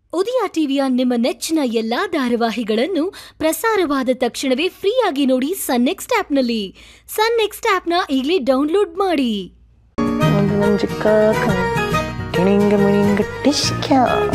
ಉದಯ ಟಿವಿಯ ನಿಮ್ಮ ನೆಚ್ಚಿನ ಎಲ್ಲಾ ಧಾರಾವಾಹಿಗಳನ್ನು ಪ್ರಸಾರವಾದ ತಕ್ಷಣವೇ ಫ್ರೀಯಾಗಿ ನೋಡಿ ಸನ್ ನೆಕ್ಸ್ಟ್ ಆಪ್ನಲ್ಲಿ ಸನ್ ನೆಕ್ಸ್ಟ್ ಆಪ್ನ ಈಗಲೇ ಡೌನ್ಲೋಡ್ ಮಾಡಿ ಒಂದು ಮಂಜಿಕ್ಕ ಟಿಣಿಂಗ ಮಿಣಿಂಗ ಟಿಶ್ಕ್ಯ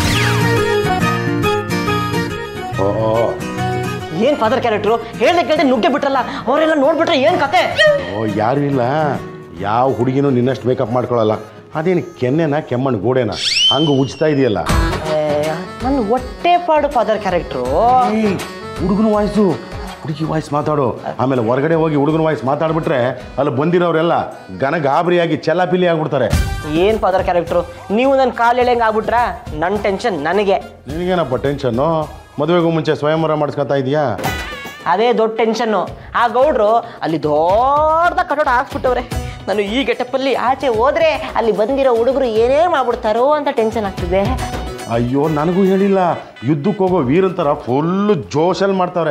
ಓ ಏನ್ ಫಾದರ್ ಕ್ಯಾರೆಕ್ಟ್ರು ಹೇಳ್ದೆ ಕೇಳ್ದೆ ನುಗ್ಗೆ ಬಿಟ್ರಲ್ಲ ಅವರೆಲ್ಲ ನೋಡ್ಬಿಟ್ರೆ ಏನ್ ಕತೆ ಓ ಯಾರು ಇಲ್ಲ ಯಾವ ಹುಡುಗಿನೂ ನಿನ್ನಷ್ಟು ಮೇಕಪ್ ಮಾಡ್ಕೊಳ್ಳಲ್ಲ ಅದೇನು ಕೆನ್ನೆನ ಕೆಮ್ಮಣ್ಣು ಗೋಡೆನ ಹಂಗೆ ಉಜ್ತಾ ಇದೆಯಲ್ಲ ನನ್ನ ಹೊಟ್ಟೆ ಪಾಡು ಫಾದರ್ ಕ್ಯಾರೆಕ್ಟ್ರು ಹುಡುಗನ ವಾಯ್ಸು ಹುಡುಗಿ ವಾಯ್ಸ್ ಮಾತಾಡು ಆಮೇಲೆ ಹೊರಗಡೆ ಹೋಗಿ ಹುಡುಗನ ವಾಯ್ಸ್ ಮಾತಾಡ್ಬಿಟ್ರೆ ಅಲ್ಲಿ ಬಂದಿರೋರೆಲ್ಲ ಘನ ಗಾಬರಿಯಾಗಿ ಚೆಲ್ಲಾಪಿಲಿ ಆಗ್ಬಿಡ್ತಾರೆ ಏನ್ ಫಾದರ್ ಕ್ಯಾರೆಕ್ಟ್ರು ನೀವು ನನ್ನ ಕಾಲು ಎಳೆಂಗ್ ಆಗ್ಬಿಟ್ರ ನನ್ನ ಟೆನ್ಷನ್ ನನಗೆ ನಿನಗೇನಪ್ಪ ಟೆನ್ಷನ್ನು ಮದುವೆಗೂ ಮುಂಚೆ ಸ್ವಯಂವರ ಮಾಡಿಸ್ಕೊತಾ ಇದೀಯಾ ಅದೇ ದೊಡ್ಡ ಟೆನ್ಷನ್ನು ಆ ಗೌಡ್ರು ಅಲ್ಲಿ ದೊಡ್ಡದ ಕಟೋಟ ಹಾಕ್ಸ್ಬಿಟ್ಟವ್ರೆ ನಾನು ಈ ಗೆಟಪ್ಪಲ್ಲಿ ಆಚೆ ಹೋದ್ರೆ ಅಲ್ಲಿ ಬಂದಿರೋ ಹುಡುಗರು ಏನೇನು ಮಾಡ್ಬಿಡ್ತಾರೋ ಅಂತ ಟೆನ್ಷನ್ ಆಗ್ತಿದೆ ಅಯ್ಯೋ ನನಗೂ ಹೇಳಿಲ್ಲ ಯುದ್ಧಕ್ಕೆ ಹೋಗೋ ವೀರಂತರ ಫುಲ್ಲು ಜೋಶಲ್ಲಿ ಮಾಡ್ತಾವ್ರೆ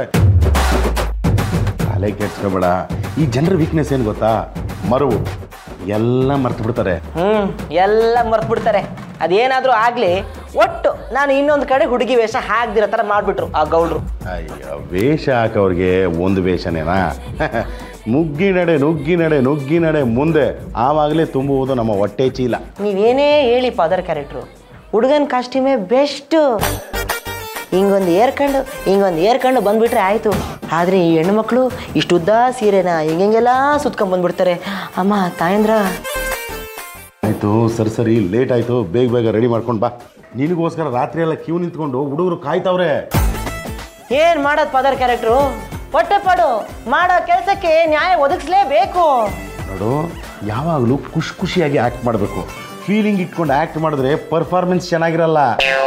ತಲೆ ಕೆಡ್ಸ್ಕೊಬೇಡ ಈ ಜನರ ವೀಕ್ನೆಸ್ ಏನು ಗೊತ್ತಾ ಮರುವು ಎಲ್ಲ ಮರ್ತು ಬಿಡ್ತಾರೆ ಹ್ಮ್ ಎಲ್ಲ ಮರ್ತ್ ಬಿಡ್ತಾರೆ ಅದೇನಾದ್ರೂ ಆಗ್ಲಿ ಒಟ್ಟು ನಾನು ಇನ್ನೊಂದು ಕಡೆ ಹುಡುಗಿ ವೇಷ ಹಾಕ್ದಿರೋ ಥರ ಮಾಡ್ಬಿಟ್ರು ಆ ಗೌಡ್ರು ಅಯ್ಯೋ ವೇಷ ಹಾಕೋರಿಗೆ ಒಂದು ವೇಷನೇನಾ ಮುಗ್ಗಿ ನಡೆ ನುಗ್ಗಿ ನಡೆ ನುಗ್ಗಿ ನಡೆ ಮುಂದೆ ಆವಾಗಲೇ ತುಂಬುವುದು ನಮ್ಮ ಹೊಟ್ಟೆ ಚೀಲ ನೀವೇನೇ ಹೇಳಿ ಫಾದರ್ ಕ್ಯಾರೆಕ್ಟ್ರು ಹುಡುಗನ ಕಾಸ್ಟ್ಯೂಮೇ ಬೆಸ್ಟು ಹಿಂಗೊಂದು ಏರ್ಕಂಡು ಹಿಂಗೊಂದು ಏರ್ಕಂಡು ಬಂದ್ಬಿಟ್ರೆ ಆಯಿತು ಆದರೆ ಈ ಹೆಣ್ಮಕ್ಳು ಇಷ್ಟು ಉದ್ದ ಸೀರೆನ ಹಿಂಗೆಲ್ಲ ಸುತ್ಕೊಂಡ್ ಬಂದ್ಬಿಡ್ತಾರೆ ಅಮ್ಮ ತಾಯಂದ್ರ ಆಯಿತು ಸರಿ ಸರಿ ಲೇಟ್ ಆಯಿತು ಬೇಗ ಬೇಗ ರೆಡಿ ಮಾಡ್ಕೊಂಡು ಬಾ ನಿನಗೋಸ್ಕರ ರಾತ್ರಿ ಎಲ್ಲ ಕ್ಯೂ ನಿಂತ್ಕೊಂಡು ಹುಡುಗರು ಕಾಯ್ತಾವ್ರೆ ಏನು ಮಾಡೋದು ಫಾದರ್ ಕ್ಯಾರೆಕ್ಟ್ರು ಹೊಟ್ಟೆ ಪಾಡು ಮಾಡೋ ಕೆಲಸಕ್ಕೆ ನ್ಯಾಯ ಒದಗಿಸ್ಲೇಬೇಕು ನೋಡು ಯಾವಾಗಲೂ ಖುಷಿ ಖುಷಿಯಾಗಿ ಆ್ಯಕ್ಟ್ ಮಾಡಬೇಕು ಫೀಲಿಂಗ್ ಇಟ್ಕೊಂಡು ಆ್ಯಕ್ಟ್ ಮಾಡಿದ್ರೆ ಪರ್ಫಾರ್ಮೆನ್ಸ್ ಚೆನ್ನಾಗಿರಲ್ಲ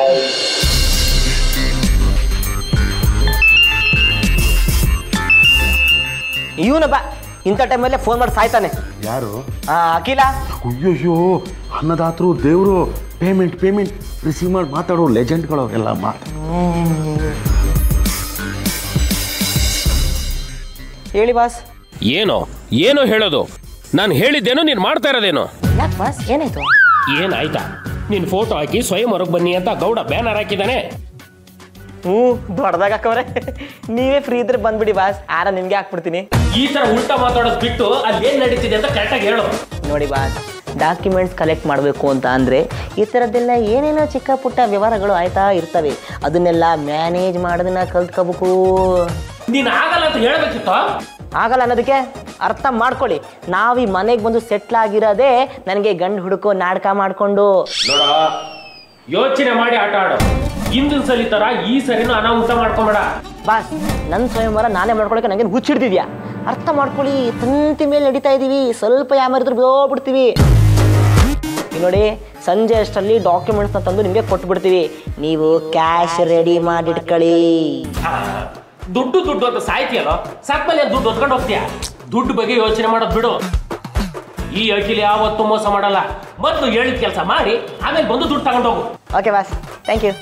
ಇವನು ಬಾ ಇಂಥ ಟೈಮಲ್ಲೇ ಫೋನ್ ಮಾಡಿ ಸಾಯ್ತಾನೆ ಯಾರು ಆ, ಅಖಿಲ ಅಯ್ಯೋಯ್ಯೋ ಅನ್ನದಾತರು ದೇವರು ಪೇಮೆಂಟ್ ಪೇಮೆಂಟ್ ರಿಸೀವ್ ಮಾಡಿ ಮಾತಾಡೋ ಲೆಜೆಂಡ್ಗಳು ಎಲ್ಲ ಮಾತು ಹೇಳಿ ಬಾಸ್ ಏನೋ ಏನೋ ಹೇಳೋದು ನಾನು ಹೇಳಿದ್ದೇನೋ ನೀನು ಮಾಡ್ತಾ ಇರೋದೇನೋ ಯಾಕೆ ಬಾಸ್ ಏನಾಯ್ತು ಏನಾಯ್ತಾ ನಿನ್ನ ಫೋಟೋ ಹಾಕಿ ಸ್ವಯಂ ಹೊರಗೆ ಬನ್ನಿ ಅಂತ ಗೌಡ ಬ್ಯಾನರ್ ಹಾಕಿದ್ದಾನೆ ಹ್ಞೂ ದೊಡ್ಡದಾಗ ಹಾಕವ್ರೆ ನೀವೇ ಫ್ರೀ ಇದ್ರೆ ಬಂದ್ಬಿಡಿ ಬಾಸ್ ಆರ ನಿಮ್ಗೆ ಹಾಕ್ಬಿಡ್ತೀನಿ ಈ ತರ ಉಲ್ಟಾ ಮಾತಾಡೋದು ಬಿಟ್ಟು ಅಲ್ಲಿ ಏನ್ ನಡೀತಿದೆ ಅಂತ ಕರೆಕ್ಟಾಗಿ ಹೇಳು ನೋಡಿ ಬಾಸ್ ಡಾಕ್ಯುಮೆಂಟ್ಸ್ ಕಲೆಕ್ಟ್ ಮಾಡಬೇಕು ಅಂತ ಅಂದರೆ ಈ ಥರದ್ದೆಲ್ಲ ಏನೇನೋ ಚಿಕ್ಕ ಪುಟ್ಟ ವ್ಯವಹಾರಗಳು ಆಯ್ತಾ ಇರ್ತವೆ ಅದನ್ನೆಲ್ಲ ಮ್ಯಾನೇಜ್ ಮಾಡೋದನ್ನ ಕಲ್ತ್ಕೋಬೇಕು ನೀನು ಆಗಲ್ಲ ಅಂತ ಹೇಳ್ಬೇಕಿತ್ತು ಆಗಲ್ಲ ಅನ್ನೋದಕ್ಕೆ ಅರ್ಥ ಮಾಡ್ಕೊಳ್ಳಿ ನಾವು ಈ ಮನೆಗೆ ಬಂದು ಸೆಟ್ಲ್ ಆಗಿರೋದೇ ನನಗೆ ಗಂಡು ಹುಡುಕೋ ನಾಟಕ ಮಾಡಿಕೊಂಡು ನೋಡ ಯೋಚನೆ ಮಾಡಿ ಆಟ ಆಡು ಹಿಂದಿನ ಸಲಿ ತರ ಈ ಸರಿನೂ ಅನಾಹುತ ಮಾಡ್ಕೊಂಬೇಡ ಬಾಸ್ ನನ್ನ ಸ್ವಯಂವರ ನಾನೇ ಮಾಡ್ಕೊಳಕ್ಕೆ ನನಗೆ ಹುಚ್ಚಿಡ್ತಿದ್ಯಾ ಅರ್ಥ ಮಾಡ್ಕೊಳ್ಳಿ ತಂತಿ ಮೇಲೆ ನಡೀತಾ ಇದೀವಿ ಸ್ವಲ್ಪ ಯಾಮರಿದ್ರು ಬಿಡ್ತೀವಿ ಈಗ ನೋಡಿ ಸಂಜೆ ಅಷ್ಟರಲ್ಲಿ ಡಾಕ್ಯುಮೆಂಟ್ಸ್ನ ತಂದು ನಿಮಗೆ ಕೊಟ್ಬಿಡ್ತೀವಿ ನೀವು ಕ್ಯಾಶ್ ರೆಡಿ ಮಾಡಿಟ್ಕೊಳ್ಳಿ ಆ, ದುಡ್ಡು ದುಡ್ಡು ಅಂತ ಸಾಯ್ತಿಯಲ್ಲೋ ಸಾಕ್ಮೇಲೆ ದುಡ್ಡು ಹೊತ್ಕೊಂಡು ಹೋಗ್ತೀಯ ದುಡ್ಡು ಬಗ್ಗೆ ಯೋಚನೆ ಮಾಡೋದು ಬಿಡು ಈ ಅಖಿಲ್ ಯಾವತ್ತೂ ಮೋಸ ಮಾಡಲ್ಲ ಮೊದಲು ಹೇಳಿದ ಕೆಲಸ ಮಾಡಿ ಆಮೇಲೆ ಬಂದು ದುಡ್ಡು ತಗೊಂಡು ಹೋಗು ಓಕೆ ಬಾಸ್ ಥ್ಯಾಂಕ್ ಯು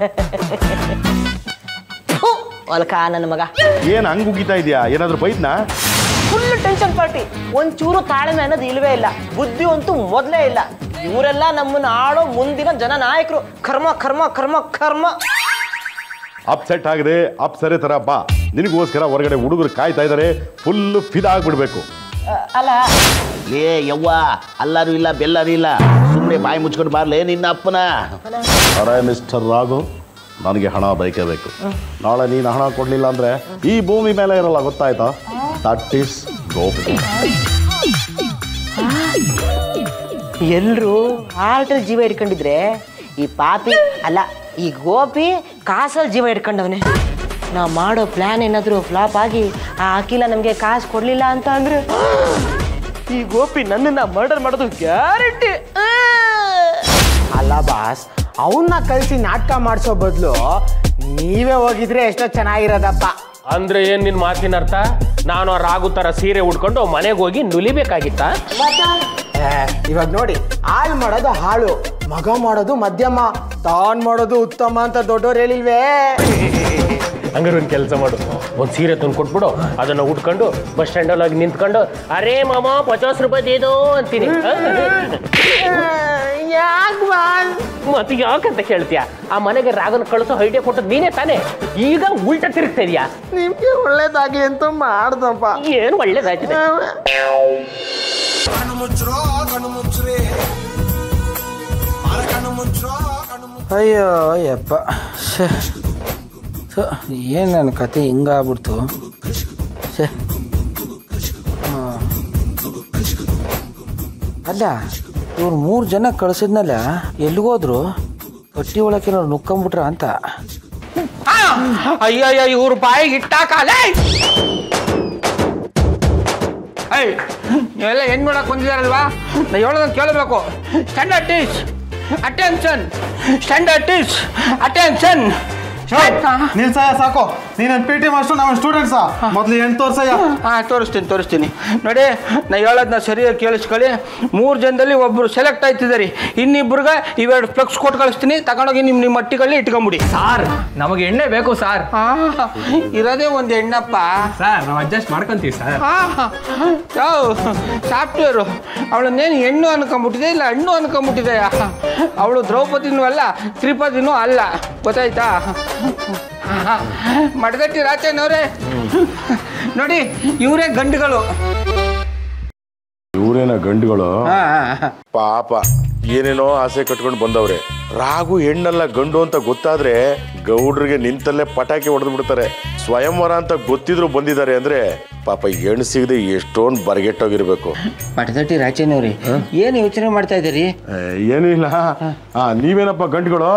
ಒಲ್ಕ ನನ್ನ ಮಗ ಏನು ಹಂಗೆ ಉಗಿತಾ ಇದೆಯಾ ಏನಾದರೂ ಬೈದ್ನಾ ಫುಲ್ ಟೆನ್ಷನ್ ಪಾರ್ಟಿ ಒಂಚೂರು ತಾಳ್ಮೆ ಅನ್ನೋದು ಇಲ್ವೇ ಇಲ್ಲ ಬುದ್ಧಿ ಅಂತೂ ಮೊದಲೇ ಇಲ್ಲ ಇವರೆಲ್ಲ ನಮ್ಮನ್ನ ಆಡೋ ಮುಂದಿನ ಜನ ನಾಯಕರು ಕರ್ಮ ಕರ್ಮ ಕರ್ಮ ಕರ್ಮ ಅಪ್ಸೆಟ್ ಆಗದೆ ಅಪ್ಸರೆ ಥರ ಬಾ ನಿನಗೋಸ್ಕರ ಹೊರಗಡೆ ಹುಡುಗರು ಕಾಯ್ತಾ ಇದ್ದಾರೆ ಫುಲ್ಲು ಫಿದಾ ಆಗ್ಬಿಡ್ಬೇಕು ಅ, ಅಲ್ಲ ಲೇ ಯವ್ವ ಅಲ್ಲಾರು ಇಲ್ಲ ಬೆಲ್ಲಾರು ಇಲ್ಲ ಸುಮ್ಮನೆ ಬಾಯಿ ಮುಚ್ಕೊಂಡು ಬಾರ್ಲೆ ನಿನ್ನ ಅಪ್ಪನ ಅರೆ ಮಿಸ್ಟರ್ ರಾಘು ನನಗೆ ಹಣ ಬೇಕೇ ಬೇಕು ನಾಳೆ ನೀನು ಹಣ ಕೊಡಲಿಲ್ಲ ಅಂದರೆ ಈ ಭೂಮಿ ಮೇಲೆ ಇರಲ್ಲ ಗೊತ್ತಾಯ್ತಾ ದಟ್ ಈಸ್ ಗೋಪಿ ಎಲ್ರು ಹಾರ್ಟಲ್ಲಿ ಜೀವ ಇಟ್ಕೊಂಡಿದ್ರೆ ಈ ಪಾಪಿ ಅಲ್ಲ ಈ ಗೋಪಿ ಕಾಸಲ್ಲಿ ಜೀವ ಇಟ್ಕೊಂಡವನೆ ನಾ ಮಾಡೋ ಪ್ಲ್ಯಾನ್ ಏನಾದರೂ ಫ್ಲಾಪ್ ಆಗಿ ಆ ಅಖಿಲ ನಮಗೆ ಕಾಸು ಕೊಡಲಿಲ್ಲ ಅಂತ ಅಂದ್ರೆ ಈ ಗೋಪಿ ನನ್ನನ್ನ ಮರ್ಡರ್ ಮಾಡೋದು ಗ್ಯಾರಂಟಿ ಅಲ್ಲ ಬಾಸ್ ಅವನ್ನ ಕಳಿಸಿ ನಾಟಕ ಮಾಡಿಸೋ ಬದಲು ನೀವೇ ಹೋಗಿದ್ರೆ ಎಷ್ಟೋ ಚೆನ್ನಾಗಿರೋದಪ್ಪ ಅಂದ್ರೆ ಏನ್ ನಿನ್ ಮಾತಿನ ಅರ್ಥ ನಾನು ಆ ರಾಗು ತರ ಸೀರೆ ಉಟ್ಕೊಂಡು ಮನೆಗೆ ಹೋಗಿ ನುಲಿಬೇಕಾಗಿತ್ತಾ ಏ, ಇವಾಗ ನೋಡಿ ಹಾಳು ಮಾಡೋದು ಹಾಳು ಮಗ ಮಾಡೋದು ಮಧ್ಯಮ ತಾನ್ ಮಾಡೋದು ಉತ್ತಮ ಅಂತ ದೊಡ್ಡವ್ರು ಹೇಳಿಲ್ವೇ ಹಂಗಾರೆ ಒಂದು ಕೆಲಸ ಮಾಡು ಒಂದು ಸೀರೆ ತಂದು ಕೊಟ್ಬಿಡು ಅದನ್ನ ಉಟ್ಕೊಂಡು ಬಸ್ ಸ್ಟ್ಯಾಂಡಲ್ಲಿ ಹೋಗಿ ನಿಂತ್ಕೊಂಡು ಅರೇ ಮಾಮ ಪಚಾಸ್ ರೂಪಾಯಿ ದೇದು ಅಂತೀನಿ ಆ? ಮತ್ತೆ ಯಾಕಂತ ಕೇಳ್ತೀಯ ಆ ಮನೆಗೆ ರಾಗನ ಕಳಿಸೋ ಐಡಿಯಾ ಕೊಟ್ಟದ್ ನೀನೇ ತಾನೇ ಈಗ ಉಲ್ಟ ತಿರುಗ್ತಾ ಇದೀಯಾ ನಿಮ್ಗೆ ಒಳ್ಳೇದಾಗ್ಲಿ ಅಂತ ಮಾಡ್ದಪ್ಪ ಏನು ಒಳ್ಳೇದಾಯ್ತದೆ ಅಯ್ಯೋ ಯಪ್ಪ ಶೇ ಏನು ನನ್ನ ಕತೆ ಹಿಂಗಾಗ್ಬಿಡ್ತು ಶೇ ಆ. ಅಲ್ಲ ಇವ್ರು ಮೂರು ಜನ ಕಳ್ಸಿದ್ನಲ್ಲ ಎಲ್ಲಿಗೋದ್ರು ಹೊಟ್ಟಿ ಒಳಕ್ಕೆ ನುಕ್ಕಂಬಿಟ್ರ ಅಂತ ಅಯ್ಯಯ್ಯ ಇವ್ರ ಬಾಯಿಗೆ ಇಟ್ಟಾಕಲೇ ಏಯ್ ನೀವೆಲ್ಲ ಹೆಣ್ಣು ನೋಡಕ್ ಬಂದಿದಾರಲ್ವಾ ನಾ ಹೇಳೋದನ್ನ ಕೇಳಬೇಕು standard teach attention standard teach attention ನಿಲ್ಸಯ್ಯ ಸಾಕು ನೀನೇನು ಪಿ ಟಿ ಮಾಸ್ಟರ್ ನಾವು ಸ್ಟೂಡೆಂಟ್ಸಾ ಮೊದಲು ಎಂಟು ತೋರ್ಸಯ್ಯ ಹಾಂ ತೋರಿಸ್ತೀನಿ ತೋರಿಸ್ತೀನಿ ನೋಡಿ ನಾ ಹೇಳೋದನ್ನ ಸರಿಯಾಗಿ ಕೇಳಿಸ್ಕೊಳ್ಳಿ ಮೂರು ಜನದಲ್ಲಿ ಒಬ್ಬರು ಸೆಲೆಕ್ಟ್ ಆಯ್ತಿದ್ದಾರೆ ಇನ್ನಿಬ್ರಿಗೆ ಇವೆರಡು ಫ್ಲೆಕ್ಸ್ ಕೊಟ್ಟು ಕಳಿಸ್ತೀನಿ ತಗೊಂಡೋಗಿ ನಿಮ್ಮ ನಿಮ್ಮ ಮಟ್ಟಿಗಳಲ್ಲಿ ಇಟ್ಕೊಂಬಿಡಿ ಸಾರ್ ನಮಗೆ ಎಣ್ಣೆ ಬೇಕು ಸರ್ ಇರೋದೇ ಒಂದು ಹೆಣ್ಣಪ್ಪ ಸರ್ ನಾವು ಅಡ್ಜಸ್ಟ್ ಮಾಡ್ಕೊಂತೀವಿ ಸರ್ ಯಾವ ಸಾಫ್ಟ್ವೇರು ಅವಳನ್ನೇನು ಹೆಣ್ಣು ಅನ್ಕೊಂಬಿಟ್ಟಿದೆ ಇಲ್ಲ ಹಣ್ಣು ಅನ್ಕೊಂಬಿಟ್ಟಿದೆಯಾ ಅವಳು ದ್ರೌಪದಿನೂ ಅಲ್ಲ ತ್ರಿಪದಿನೂ ಅಲ್ಲ ಗೊತ್ತಾಯ್ತಾ ಮಡಗಟ್ಟಿ ರಾಚೇನವ್ರೆ ನೋಡಿ ಇವರೇ ಗಂಡುಗಳು ಇವರೇನ ಗಂಡುಗಳು ಹಾಂ ಪಾಪ ಏನೇನೋ ಆಸೆ ಕಟ್ಕೊಂಡು ಬಂದವ್ರೆ ರಾಗು ಹೆಣ್ಣಲ್ಲ ಗಂಡು ಅಂತ ಗೊತ್ತಾದ್ರೆ ಗೌಡ್ರಿಗೆ ನಿಂತಲ್ಲೇ ಪಟಾಕಿ ಹೊಡೆದು ಬಿಡ್ತಾರೆ ಸ್ವಯಂವರ ಅಂತ ಗೊತ್ತಿದ್ರು ಬಂದಿದ್ದಾರೆ ಅಂದ್ರೆ ಪಾಪ ಹೆಣ್ಣು ಸಿಗದೆ ಎಷ್ಟೊಂದು ಬರಗೆಟ್ಟೋಗಿರ್ಬೇಕು ಮಠದಟ್ಟಿ ರಾಚೇನವ್ರಿ ಏನು ಯೋಚನೆ ಮಾಡ್ತಾ ಇದ್ದೀರಿ ಏ, ಏನೂ ಇಲ್ಲ ಹಾ ನೀವೇನಪ್ಪ ಗಂಡುಗಳು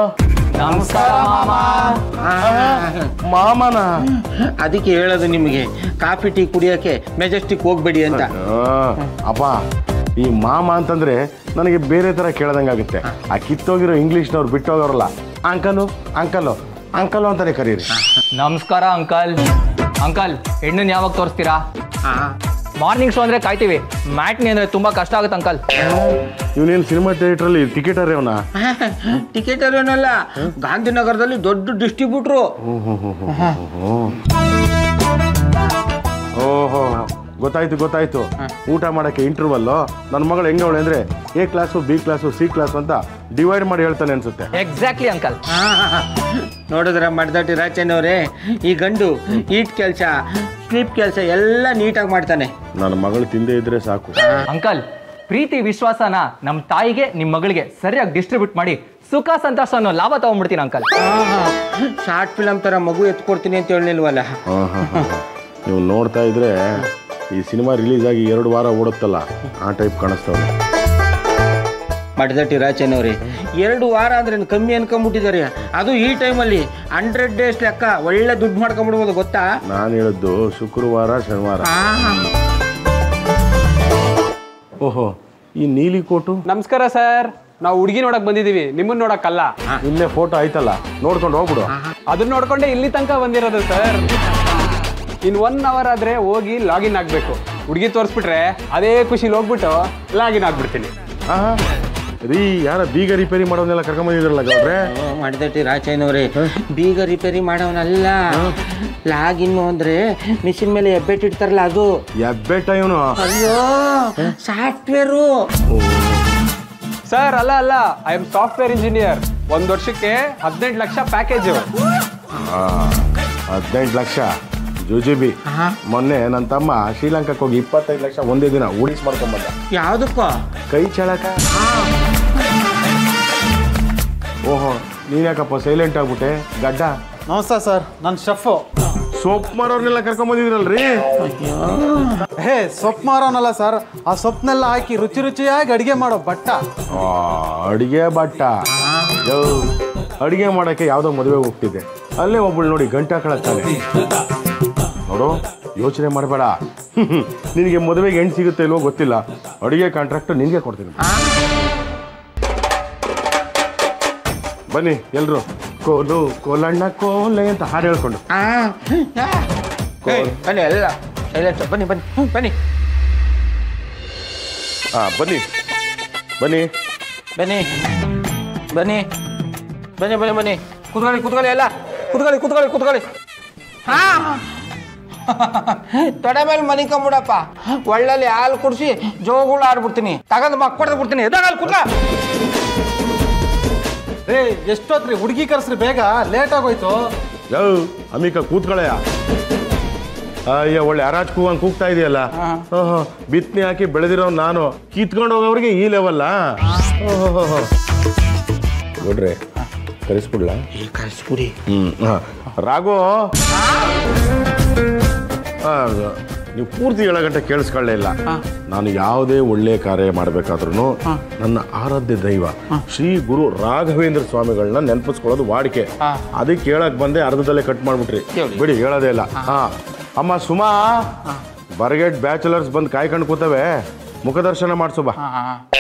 ಮಾಮನ ಅದಕ್ಕೆ ಹೇಳೋದು ನಿಮಗೆ ಕಾಫಿ ಟೀ ಕುಡಿಯೋಕ್ಕೆ ಮೆಜೆಸ್ಟಿಕ್ ಹೋಗ್ಬೇಡಿ ಅಂತ ಆ, ಅಪ್ಪ ಈ ಮಾಮ ಅಂತಂದ್ರೆ ನನಗೆ ಬೇರೆ ತರ ಕೇಳ್ದಂಗಾಗುತ್ತೆ ಆ ಕಿತ್ತೋಗಿರೋ ಇಂಗ್ಲೀಷ್ನವ್ರು ಬಿಟ್ಟೋಗೋರಲ್ಲ ಅಂಕಲು ಅಂಕಲು ಅಂಕಲು ಅಂತಾನೆ ಕರೀರಿ ನಮಸ್ಕಾರ ಅಂಕಲ್ ಅಂಕಲ್ ಹೆಣ್ಣನ್ ಯಾವಾಗ ತೋರಿಸ್ತೀರಾ ಮಾರ್ನಿಂಗ್ ಶೋ ಅಂದ್ರೆ ಕಾಯ್ತೀವಿ ಮ್ಯಾಟ್ನಿ ಅಂದ್ರೆ ತುಂಬಾ ಕಷ್ಟ ಆಗುತ್ತೆ ಅಂಕಲ್ ಇವನೇನು ಸಿನಿಮಾ ಥಿಯೇಟ್ರಲ್ಲಿ ಟಿಕೆಟರ್ ಅವನ ಟಿಕೆಟ್ ಏನಲ್ಲ ಗಾಂಧಿನಗರದಲ್ಲಿ ದೊಡ್ಡ ಡಿಸ್ಟ್ರಿಬ್ಯೂಟ್ರು ಓಹೋ ಗೊತ್ತಾಯ್ತು ಗೊತ್ತಾಯ್ತು ಊಟ ಮಾಡಕ್ಕೆ ಇಂಟರ್ವಲ್ಲು ನನ್ನ ಮಗಳು ಹೆಂಗೆ ಅವಳೆ ಅಂದ್ರೆ A class B class C class ಅಂತ ಡಿವೈಡ್ ಮಾಡಿ ಹೇಳ್ತಾನೆ ಅನ್ಸುತ್ತೆ ಎಕ್ಸಾಕ್ಟ್ಲಿ ಅಂಕಲ್ ನೋಡಿದ್ರ ಮಡ್ದಟ್ಟಿ ರಾಚೇನವ್ರೆ ಈ ಗಂಡು ಈಟ್ ಕೆಲಸ ಸ್ಲೀಪ್ ಕೆಲಸ ಎಲ್ಲ ನೀಟಾಗಿ ಮಾಡ್ತಾನೆ ನನ್ನ ಮಗಳು ತಿಂದೇ ಇದ್ರೆ ಸಾಕು ಅಂಕಲ್ ಪ್ರೀತಿ ವಿಶ್ವಾಸನ ನಮ್ಮ ತಾಯಿಗೆ ನಿಮ್ಮ ಮಗಳಿಗೆ ಸರಿಯಾಗಿ ಡಿಸ್ಟ್ರಿಬ್ಯೂಟ್ ಮಾಡಿ ಸುಖ ಸಂತೋಷ ಅನ್ನೋ ಲಾಭ ತಗೊಂಡ್ಬಿಡ್ತೀನಿ ಅಂಕಲ್ ಶಾರ್ಟ್ ಫಿಲಮ್ ತರ ಮಗು ಎತ್ಕೊಡ್ತೀನಿ ಅಂತ ಹೇಳಿಲ್ವಲ್ಲ ನೀವು ನೋಡ್ತಾ ಇದ್ರೆ ಈ ಸಿನಿಮಾ ರಿಲೀಸ್ ಆಗಿ ಎರಡು ವಾರ ಓಡುತ್ತಲ್ಲ ಆ ಟೈಪ್ ಕಾಣಿಸ್ತವ್ರೆ ಮಠದಟ್ಟಿ ರಾಚೇನವ್ರಿ ಎರಡು ವಾರ ಅಂದ್ರೆ ಏನ್ ಕಮ್ಮಿ ಅನ್ಕೊಂಬಿಟ್ಟಿದ್ದಾರೆ ಅದು ಈ ಟೈಮಲ್ಲಿ ಹಂಡ್ರೆಡ್ ಡೇಸ್ ಲೆಕ್ಕ ಒಳ್ಳೆ ದುಡ್ಡು ಮಾಡ್ಕೊಂಬಿಡ್ಬೋದು ಗೊತ್ತಾ ನಾನು ಹೇಳಿದ್ದು ಶುಕ್ರವಾರ ಶನಿವಾರ ಓಹೋ ಈ ನೀಲಿ ಕೋಟು ನಮಸ್ಕಾರ ಸರ್ ನಾವು ಹುಡುಗಿ ನೋಡಕ್ ಬಂದಿದೀವಿ ನಿಮ್ಮನ್ನ ನೋಡಕ್ಕಲ್ಲ ಇಲ್ಲೇ ಫೋಟೋ ಆಯ್ತಲ್ಲ ನೋಡ್ಕೊಂಡು ಹೋಗ್ಬಿಡು ಅದನ್ನ ನೋಡ್ಕೊಂಡೆ ಇಲ್ಲಿ ತನಕ ಬಂದಿರೋದು ಸರ್ ಇನ್ ಒನ್ ಅವರ್ ಆದ್ರೆ ಹೋಗಿ ಲಾಗಿನ್ ಆಗ್ಬೇಕು ಹುಡುಗಿ ತೋರಿಸ್ಬಿಟ್ರೆ ಅದೇ ಖುಷಿಲಿ ಹೋಗ್ಬಿಟ್ಟು ಲಾಗಿನ್ ಆಗ್ಬಿಡ್ತೀನಿ ಆಹಾ. ರೀ ಯಾರ ಬೀಗ ರಿಪೇರಿ ಮಾಡೋನೆಲ್ಲ ಕರ್ಕೊಂಬಂದಿದ್ರಲ್ಲ ಗೌಡ್ರೆ ಮಠದಟ್ಟಿ ರಾಚಯ್ಯನವ್ರೆ ಬೀಗ ರಿಪೇರಿ ಮಾಡೋನಲ್ಲ ಲಾಗಿನ್ನು ಅಂದ್ರೆ ಮಿಷಿನ್ ಮೇಲೆ ಎಬ್ಬೆಟ್ ಇಡ್ತಾರಲ್ಲ ಅದು ಎಬ್ಬೆಟ್ಟ ಇವನು ಅಯ್ಯೋ ಸಾಫ್ಟ್ವೇರು ಸರ್ ಅಲ್ಲ ಅಲ್ಲ ಐ ಎಮ್ ಸಾಫ್ಟ್ವೇರ್ ಇಂಜಿನಿಯರ್ ಒಂದ್ ವರ್ಷಕ್ಕೆ ಹದಿನೆಂಟು ಲಕ್ಷ ಪ್ಯಾಕೇಜು ಹದಿನೆಂಟು ಲಕ್ಷ ಜುಜುಬಿ ಮೊನ್ನೆ ನನ್ನ ತಮ್ಮ ಶ್ರೀಲಂಕಾಕ್ಕೆ ಹೋಗಿ ಇಪ್ಪತ್ತೈದು ಲಕ್ಷ ಒಂದೇ ದಿನ ಉಳಿಸ್ ಮಾಡ್ಕೊಂಬಂದ ಯಾವ್ದಕ್ಕೋ ಕೈ ಚಳಕ ಓಹೋ ನೀನ್ಯಾಕಪ್ಪ ಸೈಲೆಂಟ್ ಆಗ್ಬಿಟ್ಟೆ ಗಡ್ಡ ನಮಸ್ತೆ ಸರ್ ನನ್ನ ಶೆಫು ಸೊಪ್ಪು ಮಾರೋರ್ನೆಲ್ಲ ಕರ್ಕೊಂಬಂದಿದ್ರಲ್ರಿ ಹೇ ಸೊಪ್ಪು ಮಾರೋನಲ್ಲ ಸರ್ ಆ ಸೊಪ್ಪನ್ನೆಲ್ಲ ಹಾಕಿ ರುಚಿ ರುಚಿಯಾಗಿ ಅಡಿಗೆ ಮಾಡೋ ಬಟ್ಟ ಆ, ಅಡಿಗೆ ಬಟ್ಟ ಯೋ, ಅಡಿಗೆ ಮಾಡಕ್ಕೆ ಯಾವುದೋ ಮದುವೆಗೆ ಹೋಗ್ತಿದ್ದೆ ಅಲ್ಲೇ ಒಬ್ಬಳು ನೋಡಿ ಗಂಟೆ ಹಾಕೊಳತ್ತಾನೆ ನೋಡು ಯೋಚನೆ ಮಾಡಬೇಡ ನಿನಗೆ ಮದುವೆಗೆ ಹೆಣ್ಣು ಸಿಗುತ್ತೆ ಇಲ್ವೋ ಗೊತ್ತಿಲ್ಲ ಅಡಿಗೆ ಕಾಂಟ್ರಾಕ್ಟ್ ನಿನಗೆ ಕೊಡ್ತೀನಿ ಬನ್ನಿ ಎಲ್ರು ಕೋಲು ಕೋಲಣ್ಣ ಕೋಲೆ ಅಂತ ಹಾಡು ಹೇಳ್ಕೊಂಡು ಆ, ಆ. ಏಯ್, ಬನ್ನಿ ಎಲ್ಲ ಸೈಲೆಂಟ್ ಬನ್ನಿ ಬನ್ನಿ ಬನ್ನಿ ಹಾ ಬನ್ನಿ ಬನ್ನಿ ಬನ್ನಿ ಬನ್ನಿ ಬನ್ನಿ ಬನ್ನಿ ಬನ್ನಿ ಕುತ್ಕೊಳ್ಳಿ ಕುತ್ಕೊಳ್ಳಿ ಎಲ್ಲ ಕುತ್ಕೊಳ್ಳಿ ಕುತ್ಕೊಳ್ಳಿ ಕುತ್ಕೊಳ್ಳಿ ಹಾ ತೊಡೆ ಮೇಲೆ ಮನಿಕೊಂಬಿಡಪ್ಪ ಒಳ್ಳಲ್ಲಿ ಹಾಲು ಕುಡಿಸಿ ಜೋಗುಳು ಆಡ್ಬಿಡ್ತೀನಿ ತಗೊಂಡು ಮಕ್ಕಳು ಬಿಡ್ತೀನಿ ಎದಾಗ ಕುತ್ಕ ರೇ ಎಷ್ಟೊತ್ರಿ ಹುಡುಗಿ ಕರ್ಸ್ರಿ ಬೇಗ ಲೇಟ್ ಆಗೋಯ್ತು ಯೋ ಅಮಿಕ ಕೂತ್ಕೊಳ್ಳಯ್ಯ ಅಯ್ಯ ಒಳ್ಳೆ ಅರಾಜ್ ಕೂಗಂಗ್ ಕೂಗ್ತಾ ಇದೆಯಲ್ಲ ಬಿತ್ನೆ ಹಾಕಿ ಬೆಳೆದಿರೋ ನಾನು ಕಿತ್ಕೊಂಡು ಹೋಗೋರಿಗೆ ಈ ಲೆವಲ್ಲ ನೋಡ್ರಿ ಕರೆಸ್ಬಿಡ್ಲಾ ಕಳಿಸ್ಬಿಡಿ ಹ್ಮ್ ಹಾ. ರಾಘು ಆ, ನೀವು ಪೂರ್ತಿ ಹೇಳೋ ಗಂಟೆ ಕೇಳಿಸ್ಕೊಳ್ಳೇ ಇಲ್ಲ ನಾನು ಯಾವುದೇ ಒಳ್ಳೆ ಕಾರ್ಯ ಮಾಡಬೇಕಾದ್ರೂ ನನ್ನ ಆರಾಧ್ಯ ದೈವ ಶ್ರೀ ಗುರು ರಾಘವೇಂದ್ರ ಸ್ವಾಮಿಗಳನ್ನ ನೆನಪಿಸ್ಕೊಳ್ಳೋದು ವಾಡಿಕೆ ಅದಕ್ಕೆ ಹೇಳಕ್ ಬಂದೆ ಅರ್ಧದಲ್ಲೇ ಕಟ್ ಮಾಡ್ಬಿಟ್ರಿ ಬಿಡಿ ಹೇಳೋದೇ ಇಲ್ಲ ಹಾ ಅಮ್ಮ ಸುಮಾ ಬರ್ಗೆಟ್ ಬ್ಯಾಚುಲರ್ಸ್ ಬಂದು ಕಾಯ್ಕೊಂಡು ಕೂತವೆ ಮುಖದರ್ಶನ ಮಾಡ್ಸು ಬಾ